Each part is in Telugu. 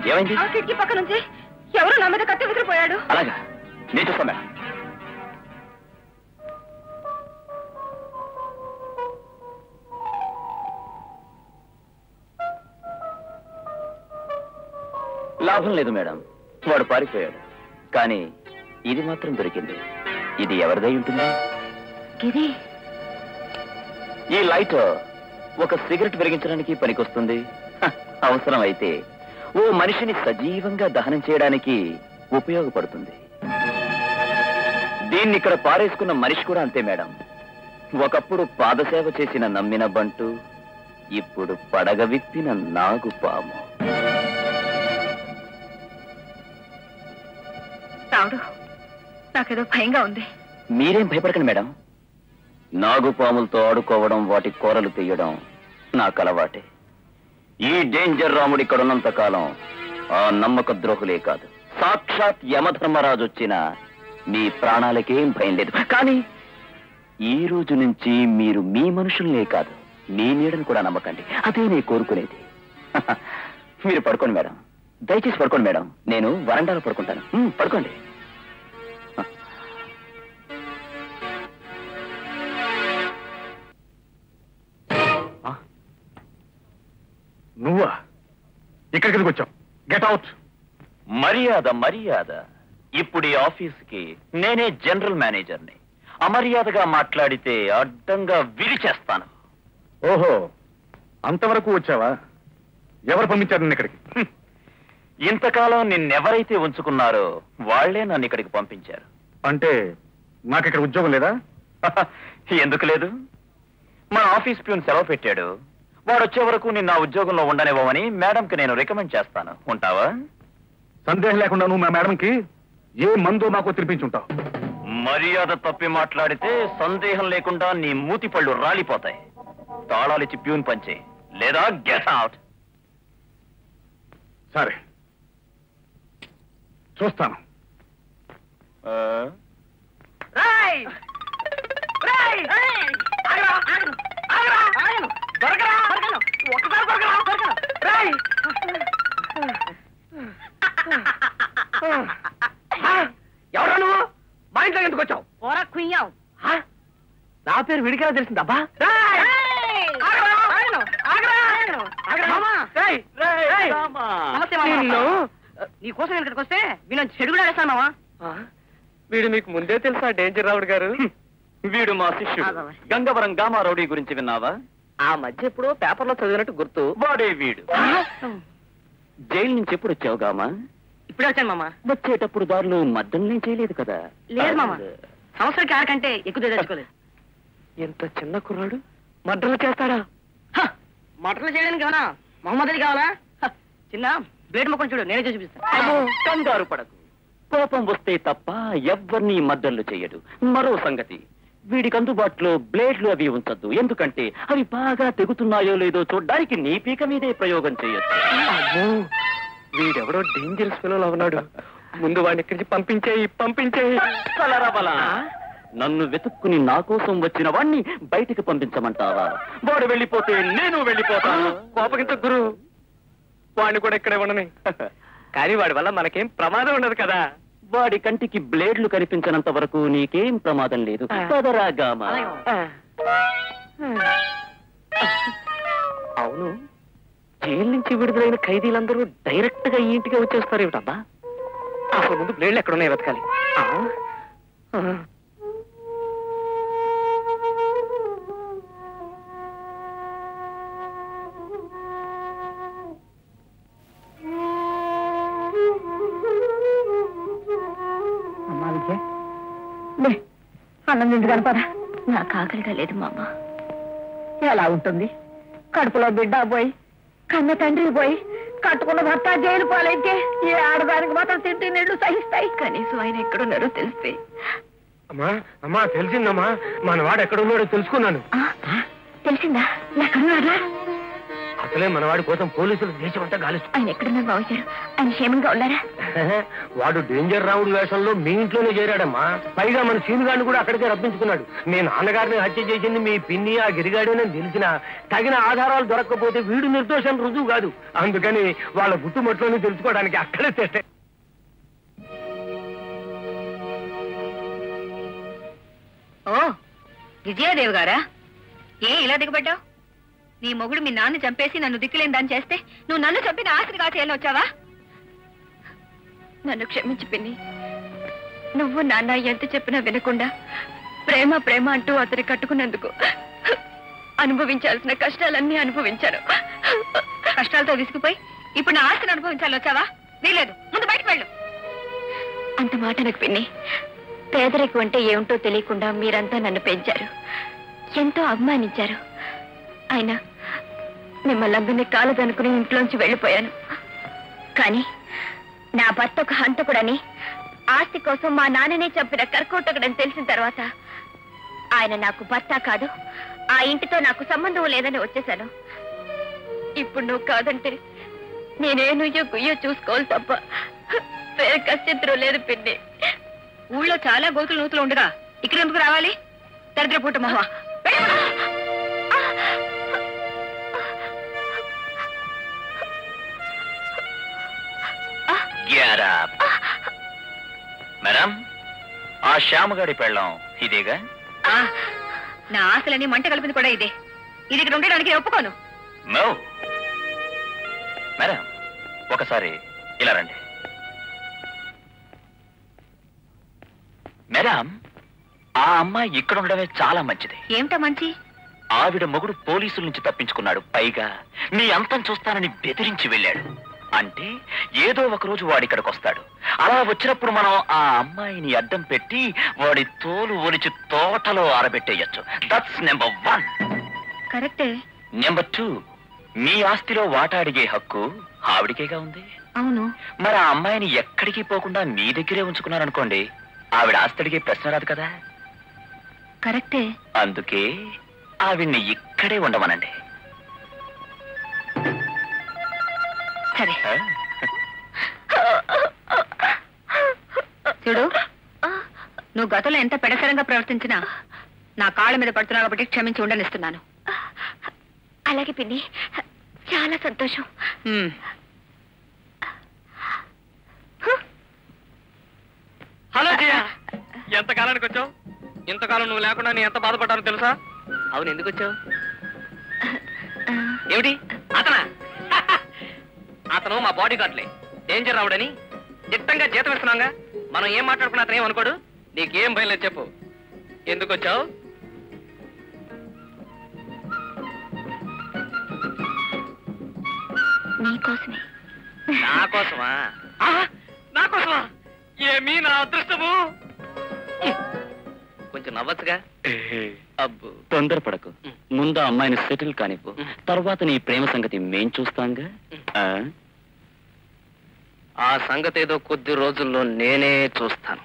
ఏమైంది ఆ కిటికీ పక్క నుంచి ఎవరు నా మీద కత్తి విసిరిపోయాడు అలాగా నేను చూస్తాను మేడం లాభం లేదు మేడం వాడు పారిపోయాడు కానీ ఇది మాత్రం దొరికింది ఇది ఎవరిదై ఉంటుంది గిరి ఈ లైట్ ఒక సిగరెట్ వెలిగించడానికి పనికొస్తుంది హ, అవసరం అయితే ఓ మనిషిని సజీవంగా దహనం చేయడానికి ఉపయోగపడుతుంది దీన్ని ఇక్కడ పారేసుకున్న మనిషి కూడా అంతే మేడం ఒకప్పుడు పాదసేవ చేసిన నమ్మిన బంటు ఇప్పుడు పడగ విప్పిన నాగు పాము రావుడు నాకేదో భయంగా ఉంది మీరేం భయపడకండి మేడం నాగుపాములతో ఆడుకోవడం వాటి కూరలు తీయడం నాకు అలవాటే ఈ డేంజర్ రాముడు ఇక్కడ ఉన్నంత కాలం ఆ నమ్మక ద్రోహులే కాదు సాక్షాత్ యమధర్మరాజు వచ్చిన మీ ప్రాణాలకేం భయం లేదు కానీ ఈ రోజు నుంచి మీరు మీ మనుషుల్నే కాదు మీ నీడను కూడా నమ్మకండి అదే నేను కోరుకునేది మీరు పడుకోండి మేడం దయచేసి పడుకోండి మేడం నేను వరండాలో పడుకుంటాను ఉమ్, పడుకోండి నువ్వా ఇక్కడికి ఎందుకు వచ్చావు గెట్ అవుట్ మర్యాద మర్యాద ఇప్పుడు ఈ ఆఫీస్కి నేనే జనరల్ మేనేజర్ని అమర్యాదగా మాట్లాడితే అడ్డంగా విరిచేస్తాను ఓహో అంతవరకు వచ్చావా ఎవరు పంపించారు నిన్ను ఇక్కడికి హ్మ్. ఇంతకాలం నిన్నెవరైతే ఉంచుకున్నారో వాళ్లే నన్ను ఇక్కడికి పంపించారు అంటే నాకు ఇక్కడ ఉద్యోగం లేదా ఎందుకు లేదు మన ఆఫీస్ ప్యూన్ సెలవు పెట్టాడు వాడు వచ్చే వరకు నిన్న ఆ ఉద్యోగంలో ఉండనివ్వమని మేడంకి నేను రికమెండ్ చేస్తాను ఉంటావా సందేహం లేకుండా నువ్వు మా మేడంకి ఏ మందో మాకు తినిపించుంటావు మర్యాద తప్పి మాట్లాడితే సందేహం లేకుండా నీ మూతి పళ్ళు రాలిపోతాయి తాళాలిచ్చి ప్యూన్ పంచే లేదా గెట్ అవుట్ సరే చూస్తాను రాయ్ రాయ్ ఆగరా ఆగను ఆగరా ఆగను దొరకరా దొరకను ఒక్కసారి దొరకరా దొరకను రాయ్ ఎవరా నువ్వు మా ఇంట్లో ఎందుకు వచ్చావు పోరా కుయ్యాం నా పేరు విడిగా తెలిసింది అబ్బా రాయ్ ఆగరా ఆగను ఆగరా ఆగను ఆగరా మామా నమస్తే మామా నీ కోసం నేను ఇక్కడికి వస్తే వీణ చెడు కూడా వేస్తాను మామా వీడు మీకు ముందే తెలుసా డేంజర్ రావుడు గారు వీడు మా శిష్యుడు గంగవరం గామా రౌడీ గురించి విన్నావా ఆ మధ్య ఎప్పుడో పేపర్లో చదివినట్టు గుర్తు వాడే వీడు జైలు నుంచి ఎప్పుడు వచ్చావు గామా ఇప్పుడే వచ్చాను మామా వచ్చేటప్పుడు దారిలో మద్దల్ని చేయలేదు కదా లేదు మామ సంవత్సరానికి ఆరకంటే ఎక్కువ తెచ్చుకోలేదు ఎంత చిన్న కుర్రాడు మర్డర్లు చేస్తాడా మటన్లు చేయడానికి ఏమన్నా మొహమ్మద్ అలీ కావాలా హ, చిన్న బ్లేడ్ ముఖం చూడు నేనే చేసి చూపిస్తాను అమ్మో, కంగారు పడకు కోపం వస్తే తప్ప ఎవ్వరిని మద్దళ్ళు చెయ్యడు మరో సంగతి వీడికి అందుబాటులో బ్లేడ్లు అవి ఉంచద్దు ఎందుకంటే అవి బాగా తెగుతున్నాయో లేదో చూడ్డానికి నీ పీక మీదే ప్రయోగం చేయొచ్చు అమ్మో వీడెవడో డేంజరస్ ఫిలోలో ఉన్నాడు ముందు వాడిని ఇక్కడి నుంచి పంపించేయి పంపించేయి కలరబల నన్ను వెతుక్కుని నా కోసం వచ్చిన వాణ్ణి బయటికి పంపించమంటావా వాడు వెళ్ళిపోతే నేను వెళ్ళిపోతాను కోపగించ గురు వాడిని కూడా ఇక్కడే ఉండని కానీ వాడి వల్ల మనకేం ప్రమాదం ఉండదు కదా వాడి కంటికి బ్లేడ్లు కనిపించనంత వరకు నీకేం ప్రమాదం లేదు పదరా గామా అవును జైలు నుంచి విడుదలైన ఖైదీలందరూ డైరెక్ట్ గా ఈ ఇంటికి వచ్చేస్తారు ఏమిటబ్బా అసలు ముందు బ్లేడ్లు ఎక్కడ ఉన్నాయి వెతకాలి ఆ? ఆ. అమ్మా విజయ లే అన్నం తింది కనపరా నాకు ఆకలిగా లేదు మామ ఎలా ఉంటుంది కడుపులో బిడ్డ పోయి కన్న తండ్రి పోయి కట్టుకున్న భర్త జైలు పాలైతే ఏ ఆడదానికి మాత్రం తిండి నీళ్లు సహిస్తాయి కనీసం ఆయన ఎక్కడున్నారో తెలిస్తే అమ్మా అమ్మా తెలిసిందమ్మా మన వాడు ఎక్కడ ఉన్నాడో తెలుసుకున్నాను తెలిసిందా ఎక్కడున్నారా అసలే మనవాడి కోసం పోలీసులు దేశం అంతా గాలిస్తారు ఆయన ఎక్కడున్నారు బాబు గారు ఆయన క్షేమంగా ఉన్నారా వాడు డేంజర్ రావుడి వేషంలో మీ ఇంట్లోనే చేరాడమ్మా పైగా మన సీనుగాడిని కూడా అక్కడికే రప్పించుకున్నాడు మీ నాన్నగారిని హత్య చేసింది మీ పిన్ని ఆ గిరిగాడేనని తెలిసిన తగిన ఆధారాలు దొరకకపోతే వీడు నిర్దోషం రుజువు కాదు అందుకని వాళ్ళ గుట్టుమట్లోనే తెలుసుకోవడానికి అక్కడే తెస్తే ఓ విజయాదేవి గారా ఏ ఇలా దిగబడ్డావు నీ మొగుడు మీ నాన్న చంపేసి నన్ను దిక్కులేని దాన్ని చేస్తే నువ్వు నన్ను చంపిన ఆస్తిని కాచేయాలని వచ్చావా నన్ను క్షమించి పిన్ని నువ్వు నాన్న ఎంత చెప్పినా వినకుండా ప్రేమ ప్రేమ అంటూ అతని కట్టుకున్నందుకు అనుభవించాల్సిన కష్టాలన్నీ అనుభవించాను కష్టాలతో విసిగిపోయి ఇప్పుడు నా ఆస్తిని అనుభవించాలని వచ్చావా వీలేదు ముందు బయటకు వెళ్ళు అంత మాట నాకు పిన్ని పేదరికం అంటే ఏమిటో తెలియకుండా మీరంతా నన్ను పెంచారు ఎంతో అభిమానించారు అయినా మిమ్మల్ని అందరినీ కాలదనుకుని ఇంట్లోంచి వెళ్ళిపోయాను కానీ నా భర్త ఒక హంతకుడని ఆస్తి కోసం మా నాన్ననే చంపిన కర్కోటకుడని తెలిసిన తర్వాత ఆయన నాకు భర్త కాదు ఆ ఇంటితో నాకు సంబంధం లేదని వచ్చేశాను ఇప్పుడు నువ్వు కాదంటే నేనే నుయ్యో గుయ్యో చూసుకోవాలి తప్ప వేరే కష్టం లేదు పిన్ని ఊళ్ళో చాలా గోతులు నూతులు ఉండగా ఇక్కడ ఎందుకు రావాలి దరిద్ర పూట మహా Get up. మేడం ఆ శ్యామగాడి పెళ్ళం ఇదేగా నా ఆశలన్నీ మంట కలిపింది కూడా ఇదే ఇది ఇక్కడ ఉండడానికి నేను ఒప్పుకోను నో మేడం ఒకసారి ఇలా రండి మేడం ఆ అమ్మాయి ఇక్కడ ఉండడమే చాలా మంచిది ఏమిటా మంచి ఆవిడ మొగుడు పోలీసుల నుంచి తప్పించుకున్నాడు పైగా మీ అంతం చూస్తానని బెదిరించి వెళ్ళాడు అంటే ఏదో ఒక రోజు వాడి ఇక్కడికి వస్తాడు అలా వచ్చినప్పుడు మనం ఆ అమ్మాయిని అడ్డం పెట్టి వాడి తోలు ఒలిచి తోటలో ఆరబెట్టేయచ్చు దట్స్ నెంబర్ వన్ కరెక్టే నెంబర్ టూ మీ ఆస్తిలో వాటా అడిగే హక్కు ఆవిడికేగా ఉంది అవును మరి ఆ అమ్మాయిని ఎక్కడికి పోకుండా మీ దగ్గరే ఉంచుకున్నారనుకోండి ఆవిడ ఆస్తి అడిగే ప్రశ్న రాదు కదా కరెక్టే అందుకే ఆవిడ్ని ఇక్కడే ఉండమనండి సరే ఆ? చూడు నువ్వు గతంలో ఎంత పెడసరంగా ప్రవర్తించినా నా కాళ్ళ మీద పడుతున్నావు కాబట్టి క్షమించి ఉండనిస్తున్నాను అలాగే పిన్ని చాలా సంతోషం హ్మ్. హలో జయ ఎంత కాలానికి వచ్చావు ఇంతకాలం నువ్వు లేకుండా నేను ఎంత బాధపడ్డానో తెలుసా అవును ఎందుకు వచ్చావు ఏమిటి అతనా అతను మా బాడీ గార్డ్లే డేంజర్ రావుడని దిట్టంగా జీతం ఇస్తున్నాగా మనం ఏం మాట్లాడుకున్నా అతను ఏమనుకోడు నీకేం భయం లేదు చెప్పు ఎందుకు వచ్చావు నీకోసమే నా కోసమా ఆ, నా కోసమా ఏమీ నా అదృష్టము కొంచెం నవ్వచ్చుగా అబ్బు తొందరపడకు ముందు ఆ అమ్మాయిని సెటిల్ కానివ్వు తర్వాత నీ ప్రేమ సంగతి మేం చూస్తాంగా ఆ? ఆ సంగతి ఏదో కొద్ది రోజుల్లో నేనే చూస్తాను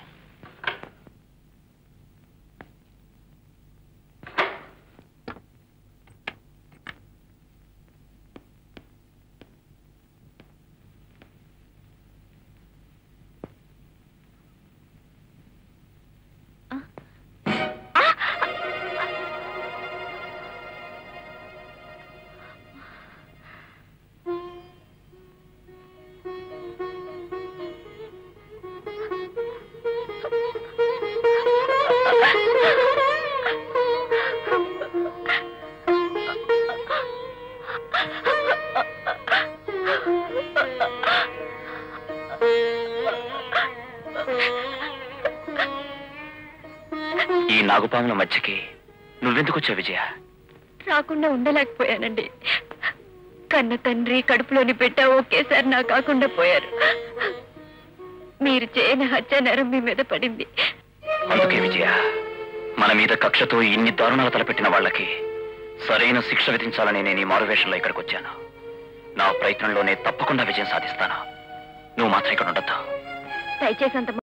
ఈ నాగుపాముల మధ్యకి నువ్వెందుకు వచ్చావు విజయ రాకుండా ఉండలేకపోయానండి కన్న తండ్రి కడుపులోని బిడ్డ ఒకేసారి నా కాకుండా పోయారు మీరు చేయని హత్య నేరం మీ మీద పడింది అందుకే విజయ మన మీద కక్షతో ఇన్ని దారుణాలు తలపెట్టిన వాళ్ళకి సరైన శిక్ష విధించాలని నేను ఈ మారువేషంలో ఇక్కడికి వచ్చాను నా ప్రయత్నంలోనే తప్పకుండా విజయం సాధిస్తాను నువ్వు మాత్రం ఇక్కడ ఉండొద్దు దయచేసి అంత